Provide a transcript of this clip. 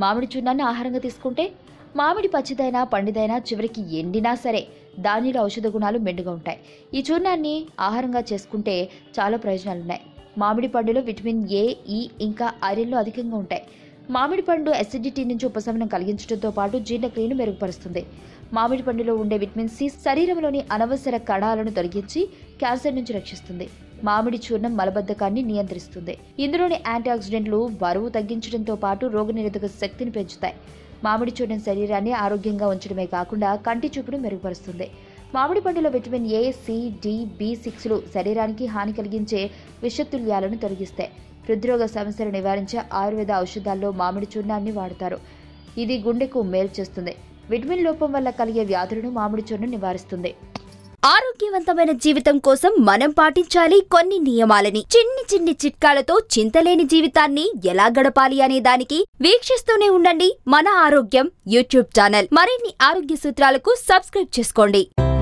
మామిడి చూర్ణాన్ని ఆహారంగా తీసుకుంటే మామిడి పచ్చిదైనా పండిదైనా చివరికి ఎండినా సరే దానిలో ఔషధ గుణాలు మెండుగా ఉంటాయి ఈ చూర్ణాన్ని ఆహారంగా చేసుకుంటే చాలా ప్రయోజనాలున్నాయి మామిడి పండులో విటమిన్ ఏ ఈ ఇంకా ఐరన్లు అధికంగా ఉంటాయి మామిడి పండు అసిడిటీ నుంచి ఉపశమనం కలిగించడంతో పాటు జీర్ణక్రియను మెరుగుపరుస్తుంది మామిడి పండులో ఉండే విటమిన్ సి శరీరంలోని అనవసర కణాలను తొలగించి క్యాన్సర్ నుంచి రక్షిస్తుంది మామిడి చూర్ణం మలబద్ధకాన్ని నియంత్రిస్తుంది ఇందులోని యాంటీ ఆక్సిడెంట్లు బరువు తగ్గించడంతో పాటు రోగనిరోధక శక్తిని పెంచుతాయి మామిడి చూర్ణం శరీరాన్ని ఆరోగ్యంగా ఉంచడమే కాకుండా కంటి చూపును మెరుగుపరుస్తుంది మామిడి పండులో vitamin A C D B సిక్స్లు శరీరానికి హాని కలిగించే విషతుల్యాలను తొలగిస్తాయి హృద్రోగ సమస్యలు నివారించే ఆయుర్వేద ఔషధాల్లో మామిడి చూర్ణాన్ని వాడతారు ఇది గుండెకు మేలు చేస్తుంది విటమిన్ లోపం వల్ల కలిగే వ్యాధులను మామిడి చూర్ణం నివారిస్తుంది ఆరోగ్యవంతమైన జీవితం కోసం మనం పాటించాలి కొన్ని నియమాలని చిన్ని చిన్ని చిట్కాలతో చింతలేని జీవితాన్ని ఎలా గడపాలి అనే దానికి వీక్షిస్తూనే ఉండండి మన ఆరోగ్యం యూట్యూబ్ ఛానల్ మరిన్ని ఆరోగ్య సూత్రాలకు సబ్స్క్రైబ్ చేసుకోండి